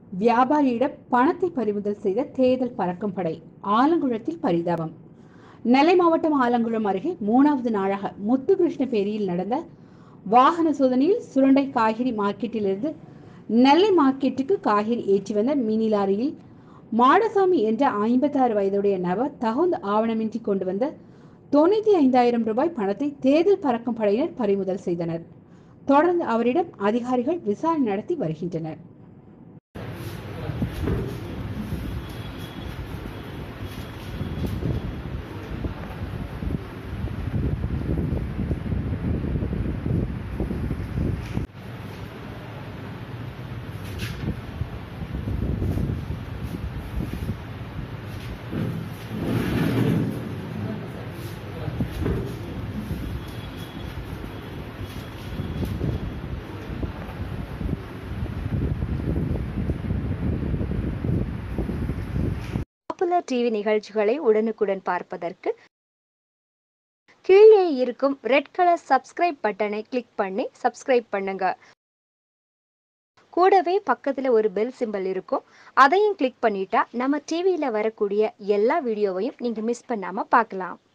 வியாபாரியிடம் பணத்தை பறிமுதல் செய்த தேர்தல் பறக்கும் படை ஆலங்குளத்தில் பரிதாபம் நெல்லை மாவட்டம் ஆலங்குளம் அருகே மூணாவது நாளாக முத்துகிருஷ்ணபேரியில் நடந்த வாகன சோதனையில் சுரண்டை காய்கறி மார்க்கெட்டிலிருந்து நெல்லை மார்க்கெட்டுக்கு காய்கறி ஏற்றி வந்த மினி லாரியில் மாடசாமி என்ற ஐம்பத்தாறு வயதுடைய நபர் தகுந்த ஆவணமின்றி கொண்டு வந்த தொண்ணூத்தி ஐந்தாயிரம் ரூபாய் பணத்தை தேர்தல் பறக்கும் படையினர் பறிமுதல் செய்தனர் தொடர்ந்து அவரிடம் அதிகாரிகள் விசாரணை நடத்தி வருகின்றனர் பாப்புலர் டிவி நிகழ்ச்சிகளை உடனுக்குடன் பார்ப்பதற்கு கீழே இருக்கும் ரெட் கலர் சப்ஸ்கிரைப் பட்டனை கிளிக் பண்ணி சப்ஸ்கிரைப் பண்ணுங்க கூடவே பக்கத்துல ஒரு பெல் சிம்பல் இருக்கும் அதையும் கிளிக் பண்ணிட்டா நம்ம டிவியில வரக்கூடிய எல்லா வீடியோவையும் நீங்க மிஸ் பண்ணாம பார்க்கலாம்